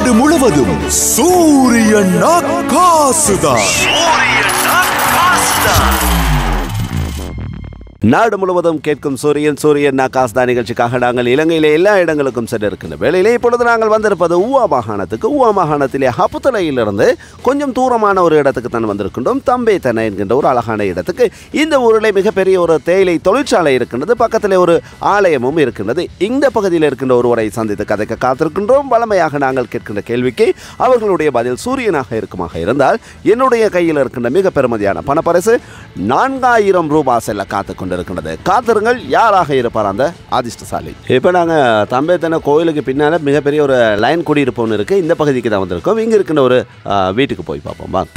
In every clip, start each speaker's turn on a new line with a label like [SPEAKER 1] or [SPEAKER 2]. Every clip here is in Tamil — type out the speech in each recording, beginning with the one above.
[SPEAKER 1] நாடு முழுவதும் சூரியன் காசுதான்
[SPEAKER 2] நாடு முழுவதும் கேட்கும் சூரியன் சூரியன் நாகாஸ்தா நிகழ்ச்சிக்காக நாங்கள் இலங்கையிலே எல்லா இடங்களுக்கும் சென்று இருக்கின்ற வேளையிலே இப்பொழுது நாங்கள் வந்திருப்பது ஊவா மாகாணத்துக்கு ஊவா மாகாணத்திலே ஹப்புத்தலையிலிருந்து கொஞ்சம் தூரமான ஒரு இடத்துக்கு தான் வந்திருக்கின்றோம் தம்பே தன என்கின்ற ஒரு அழகான இடத்துக்கு இந்த ஊரிலே மிகப்பெரிய ஒரு தேயிலை தொழிற்சாலை இருக்கின்றது பக்கத்திலே ஒரு ஆலயமும் இருக்கின்றது இந்த பகுதியில் இருக்கின்ற ஒருவரை சந்தித்து கதைக்க காத்திருக்கின்றோம் வளமையாக நாங்கள் கேட்கின்ற கேள்விக்கு அவர்களுடைய பதில் சூரியனாக இருக்குமாக இருந்தால் என்னுடைய கையில் இருக்கின்ற மிக பெருமதியான பணப்பரிசு நான்காயிரம் ரூபாய் செல்ல காத்து கொண்டிருக்கின்றது காத்திருங்கள் யாராக இருப்பார் அந்த அதிர்ஷ்டசாலி இப்போ நாங்கள் தம்பேத்தனை கோயிலுக்கு பின்னால் மிகப்பெரிய ஒரு லைன் குடியிருப்பு ஒன்று இருக்குது இந்த பகுதிக்கு தான் வந்திருக்கோம் இங்கே இருக்கின்ற ஒரு ஆ, வீட்டுக்கு போய் பார்ப்போம் வாங்க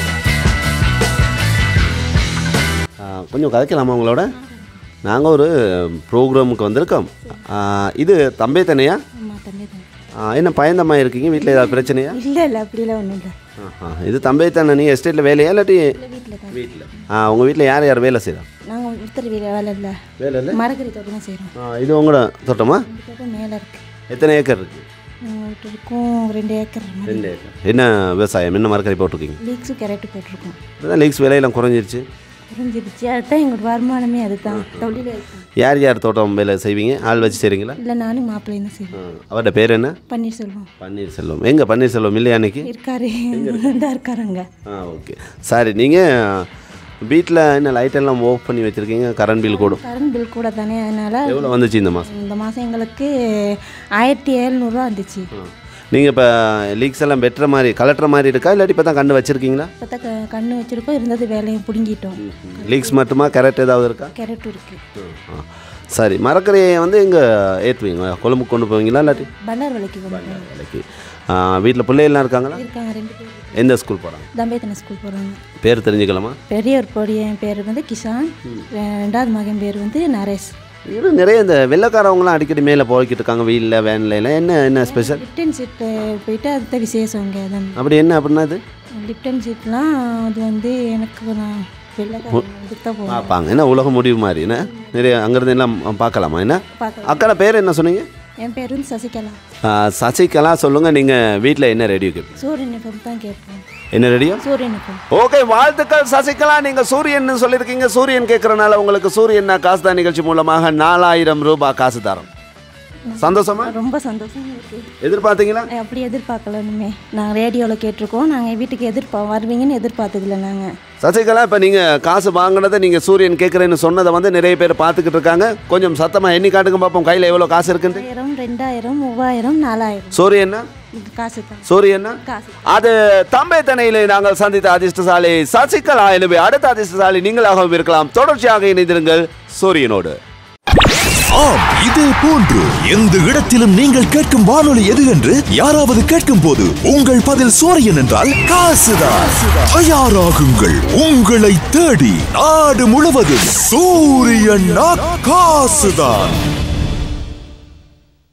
[SPEAKER 2] ஆ, கொஞ்சம் கதைக்கலாமா உங்களோட நாங்கள் ஒரு ப்ரோக்ராமுக்கு வந்திருக்கோம் ஆ, இது தம்பேத்தனையா
[SPEAKER 3] அம்மா தம்பி தான்
[SPEAKER 2] ஆ, என்ன பயந்தம்மா இருக்கீங்க வீட்டில் ஏதாவது பிரச்சனையா
[SPEAKER 3] இல்லை இல்லை அப்படிலாம் ஒன்றும் இல்லை
[SPEAKER 2] ஆஹா. இது தம்பேத்தானே நீ எஸ்டேட்டில் வேலையா இல்லாட்டி
[SPEAKER 3] வீட்டில் தான்
[SPEAKER 2] வீட்டில் ஆ உங்கள் வீட்டில் யார் யார் வேலை செய்கிறா
[SPEAKER 3] நாங்கள் ஒருத்தர் வீடு வேலை இல்லை
[SPEAKER 2] வேலை இல்லை
[SPEAKER 3] மரக்கறி தோட்டம் தான் செய்கிறோம்
[SPEAKER 2] ஆ, இது உங்களோட தோட்டமா
[SPEAKER 3] இந்த தோட்டம் மேலே இருக்குது
[SPEAKER 2] எத்தனை ஏக்கர் இருக்குது
[SPEAKER 3] இருக்கும் ரெண்டு ஏக்கர் மாதிரி
[SPEAKER 2] ரெண்டு ஏக்கர் என்ன விவசாயம் என்ன மரக்கறி போட்டிருக்கீங்க
[SPEAKER 3] லீக்ஸும் கேரட்டு போட்டிருக்கோம்
[SPEAKER 2] இப்போதான் லீக்ஸ் விலையெல்லாம் குறைஞ்சிருச்சு
[SPEAKER 3] புரிஞ்சிருச்சு அதுதான் எங்களோட வருமானமே அதுதான் தொழிலே இருக்கும்
[SPEAKER 2] யார் யார் தோட்டம் வேலை செய்வீங்க ஆள் வச்சு செய்கிறீங்களா
[SPEAKER 3] இல்லை நானும் மாப்பிள்ளையும் தான் செய்வோம்
[SPEAKER 2] அவரோட பேர் என்ன
[SPEAKER 3] பன்னீர்செல்வம்
[SPEAKER 2] பன்னீர்செல்வம் எங்கே பன்னீர்செல்வம் இல்லையா அன்னைக்கு
[SPEAKER 3] இருக்காரு தான் இருக்காருங்க
[SPEAKER 2] ஆ ஓகே சரி நீங்கள் வீட்டில் என்ன லைட்டெல்லாம் ஆஃப் பண்ணி வச்சுருக்கீங்க கரண்ட் பில் கூட
[SPEAKER 3] கரண்ட் பில் கூட தானே அதனால்
[SPEAKER 2] எவ்வளோ வந்துச்சு இந்த மாதம்
[SPEAKER 3] இந்த மாதம் எங்களுக்கு ஆயிரத்தி எழுநூறுவா வந்துச்சு
[SPEAKER 2] நீங்கள் இப்போ லீக்ஸ் எல்லாம் வெட்டுற மாதிரி கலட்டுற மாதிரி இருக்கா இல்லாட்டி இப்போ தான் கண்டு வச்சுருக்கீங்களா
[SPEAKER 3] இப்போ தான் கண்ணு வச்சுருக்கோம் இருந்தது வேலையும் பிடுங்கிட்டோம்
[SPEAKER 2] லீக்ஸ் மட்டுமா கரெக்ட் ஏதாவது இருக்கா
[SPEAKER 3] கேரட்டும் இருக்குது
[SPEAKER 2] ஆ. சரி மரக்கறியை வந்து எங்கே ஏற்றுவீங்க கொழும்புக்கு கொண்டு போவீங்களா இல்லாட்டி
[SPEAKER 3] பண்டார் விலைக்கு கொண்டு போவோம்.
[SPEAKER 2] வேலைக்கு வீட்டில் பிள்ளைகள்லாம் இருக்காங்களா
[SPEAKER 3] இருக்காங்க ரெண்டு பேர்
[SPEAKER 2] எந்த ஸ்கூல் போகிறாங்க
[SPEAKER 3] தம்பேத்தனை ஸ்கூல் போகிறாங்க
[SPEAKER 2] பேர் தெரிஞ்சுக்கலாமா
[SPEAKER 3] பெரிய ஒரு பொடியன் பேர் வந்து கிஷான் ரெண்டாவது மகன் பேர் வந்து நரேஷ்
[SPEAKER 2] இது நிறைய இந்த வெள்ளைக்காரவங்களாம் அடிக்கடி மேலே போய்கிட்டு இருக்காங்க வீலில் வேனில் எல்லாம் என்ன என்ன ஸ்பெஷல்
[SPEAKER 3] லிப்டன் சீட்டு போயிட்டு அதுதான் விசேஷம் இங்கே அதான்
[SPEAKER 2] அப்படி என்ன அப்படின்னா இது
[SPEAKER 3] லிப்டன் சீட்லாம் அது வந்து எனக்கு நான் வெள்ளைக்காரன் இதுக்கு தான் போவேன்
[SPEAKER 2] பார்ப்பாங்க என்ன உலக முடிவு மாதிரி என்ன நிறைய அங்கேருந்து எல்லாம் பார்க்கலாமா என்ன
[SPEAKER 3] பார்க்கலாம்
[SPEAKER 2] அக்கா பேர் என்ன சொன்னீங்க
[SPEAKER 3] என் பேர் வந்து சசிகலா
[SPEAKER 2] ஆ, சசிகலா சொல்லுங்கள் நீங்கள் வீட்டில் என்ன ரேடியோ கேட்பீங்க
[SPEAKER 3] சூரியன் எஃப்எம் தான் கேட்போம்
[SPEAKER 2] என்ன ரேடியோ
[SPEAKER 3] சூரியன் எஃப்எம்
[SPEAKER 2] ஓகே வாழ்த்துக்கள் சசிகலா நீங்க சூரியன் சொல்லியிருக்கீங்க சூரியன் கேட்கறனால உங்களுக்கு சூரியன் காசு தான் நிகழ்ச்சி மூலமாக நாலாயிரம் ரூபாய் காசு தரோம் சந்தோஷமா
[SPEAKER 3] ரொம்ப சந்தோஷமா இருக்குது
[SPEAKER 2] எதிர்பார்த்தீங்களா
[SPEAKER 3] அப்படி எதிர்பார்க்கலனுமே நாங்கள் ரேடியோவில் கேட்டிருக்கோம் நாங்கள் வீட்டுக்கு எதிர்பா வருவீங்கன்னு எதிர்பார்த்ததில்ல நாங்கள்
[SPEAKER 2] சசிகலா இப்போ நீங்கள் காசு வாங்கினதை நீங்கள் சூரியன் கேட்குறேன்னு சொன்னதை வந்து நிறைய பேர் பார்த்துக்கிட்டு இருக்காங்க கொஞ்சம் சத்தமாக எண்ணி காட்டுங்க பார்ப்போம் கையில் எவ்வளோ காசு இருக்குன்ட்டு
[SPEAKER 3] ஆயிரம் ரெண்டாயிரம் மூவாயிரம் நாலாயிரம்
[SPEAKER 2] சூரியன்னா
[SPEAKER 3] இது காசு தான்
[SPEAKER 2] சூரியன்னா
[SPEAKER 3] காசு
[SPEAKER 2] அது தம்பேத்தனையிலே நாங்கள் சந்தித்த அதிர்ஷ்டசாலி சசிகலா எனவே அடுத்த அதிர்ஷ்டசாலி நீங்களாகவும் இருக்கலாம் தொடர்ச்சியாக இணைந்திருங்கள் சூரியனோடு
[SPEAKER 1] ஆம் இதே போன்று எந்த இடத்திலும் நீங்கள் கேட்கும் வானொலி எது என்று யாராவது கேட்கும் போது உங்கள் பதில் சூரியன் என்றால் காசுதான் தயாராகுங்கள் உங்களை தேடி நாடு முழுவதும் சூரியன் காசுதான்